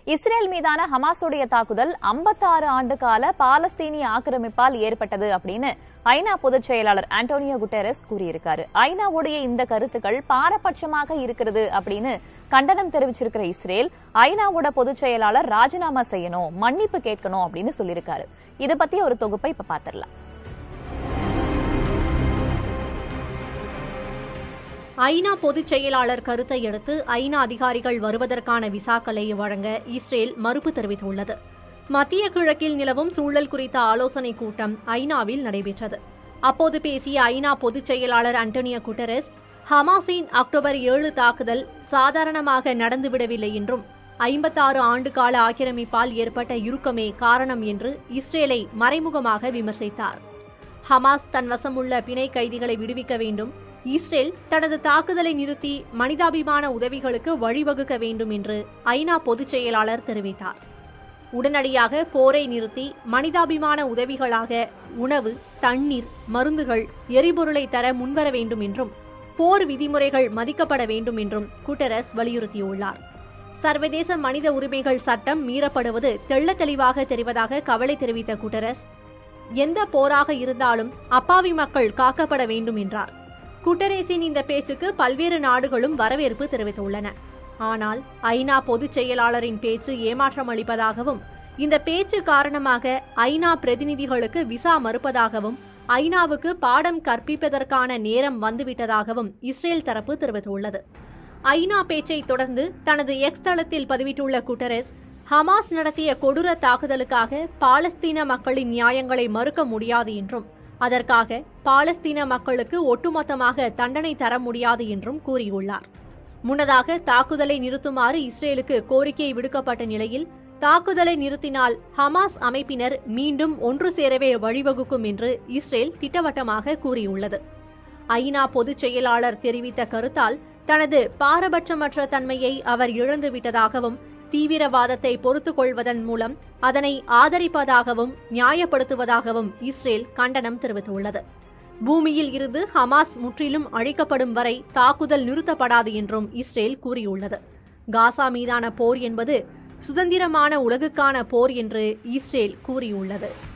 Israel மீதான ஹமாஸுடைய தாக்குதல் 56 ஆண்டு கால பாலஸ்தீனிய ஆக்கிரமிப்பால் ஏற்பட்டது அப்படின்னு ஐநா பொதுச் செயலாளர் ஆண்டோனியோ குட்டெரஸ் கூறியிருக்காரு ஐநாவுடைய இந்த கருத்துக்கள் பாரபட்சமாக இருக்கிறது அப்படின்னு கண்டனம் தெரிவிச்சிருக்கிற இஸ்ரேல் ஐநாவோட பொதுச் செயலாளர் ராஜினாமா செய்யணும் மன்னிப்பு கேட்கணும் அப்படின்னு சொல்லியிருக்காரு இதை பத்தி ஒரு தொகுப்பை இப்ப பாத்திரலாம் ஐநா பொதுச் செயலாளர் கருத்தை அடுத்து ஐநா அதிகாரிகள் வருவதற்கான விசாக்களை வழங்க இஸ்ரேல் மறுப்பு தெரிவித்துள்ளது மத்திய கிழக்கில் நிலவும் சூழல் குறித்த ஆலோசனைக் கூட்டம் ஐநாவில் நடைபெற்றது அப்போது பேசிய ஐநா பொதுச் செயலாளர் அண்டோனியோ குட்டரஸ் ஹமாஸின் அக்டோபர் ஏழு தாக்குதல் சாதாரணமாக நடந்துவிடவில்லை என்றும் ஐம்பத்தாறு ஆண்டு கால ஆக்கிரமிப்பால் ஏற்பட்ட இறுக்கமே காரணம் என்று இஸ்ரேலை மறைமுகமாக விமர்சித்தார் ஹமாஸ் தன் வசமுள்ள பிணை கைதிகளை விடுவிக்க வேண்டும் இஸ்ரேல் தனது தாக்குதலை நிறுத்தி மனிதாபிமான உதவிகளுக்கு வழிவகுக்க வேண்டும் என்று ஐநா பொதுச் செயலாளர் தெரிவித்தார் உடனடியாக போரை நிறுத்தி மனிதாபிமான உதவிகளாக உணவு தண்ணீர் மருந்துகள் எரிபொருளை தர முன்வர வேண்டும் என்றும் போர் விதிமுறைகள் மதிக்கப்பட வேண்டும் என்றும் குட்டரஸ் வலியுறுத்தியுள்ளார் சர்வதேச மனித உரிமைகள் சட்டம் மீறப்படுவது தெள்ள தெளிவாக தெரிவதாக கவலை தெரிவித்த குட்டரஸ் எந்த போராக இருந்தாலும் அப்பாவி மக்கள் காக்கப்பட வேண்டும் என்றார் குட்டரேசின் இந்த பேச்சுக்கு பல்வேறு நாடுகளும் வரவேற்பு தெரிவித்துள்ளன ஆனால் ஐநா பொதுச் செயலாளரின் பேச்சு ஏமாற்றம் அளிப்பதாகவும் இந்த பேச்சு காரணமாக ஐநா பிரதிநிதிகளுக்கு விசா மறுப்பதாகவும் ஐநாவுக்கு பாடம் கற்பிப்பதற்கான நேரம் வந்துவிட்டதாகவும் இஸ்ரேல் தரப்பு தெரிவித்துள்ளது ஐநா பேச்சை தொடர்ந்து தனது எக்ஸ் தளத்தில் பதிவிட்டுள்ள குட்டரஸ் ஹமாஸ் நடத்திய கொடூர தாக்குதலுக்காக பாலஸ்தீன மக்களின் நியாயங்களை மறுக்க முடியாது என்றும் அதற்காக பாலஸ்தீன மக்களுக்கு ஒட்டுமொத்தமாக தண்டனை தர முடியாது என்றும் கூறியுள்ளார் முன்னதாக தாக்குதலை நிறுத்துமாறு இஸ்ரேலுக்கு கோரிக்கை விடுக்கப்பட்ட நிலையில் தாக்குதலை நிறுத்தினால் ஹமாஸ் அமைப்பினர் மீண்டும் ஒன்று சேரவே வழிவகுக்கும் என்று இஸ்ரேல் திட்டவட்டமாக கூறியுள்ளது ஐநா பொதுச் செயலாளர் தெரிவித்த கருத்தால் தனது பாரபட்சமற்ற தன்மையை அவர் இழந்துவிட்டதாகவும் தீவிரவாதத்தை பொறுத்துக் கொள்வதன் மூலம் அதனை ஆதரிப்பதாகவும் நியாயப்படுத்துவதாகவும் இஸ்ரேல் கண்டனம் தெரிவித்துள்ளது பூமியில் இருந்து ஹமாஸ் முற்றிலும் அழிக்கப்படும் வரை தாக்குதல் நிறுத்தப்படாது என்றும் இஸ்ரேல் கூறியுள்ளது காசா மீதான போர் என்பது சுதந்திரமான உலகுக்கான போர் என்று இஸ்ரேல் கூறியுள்ளது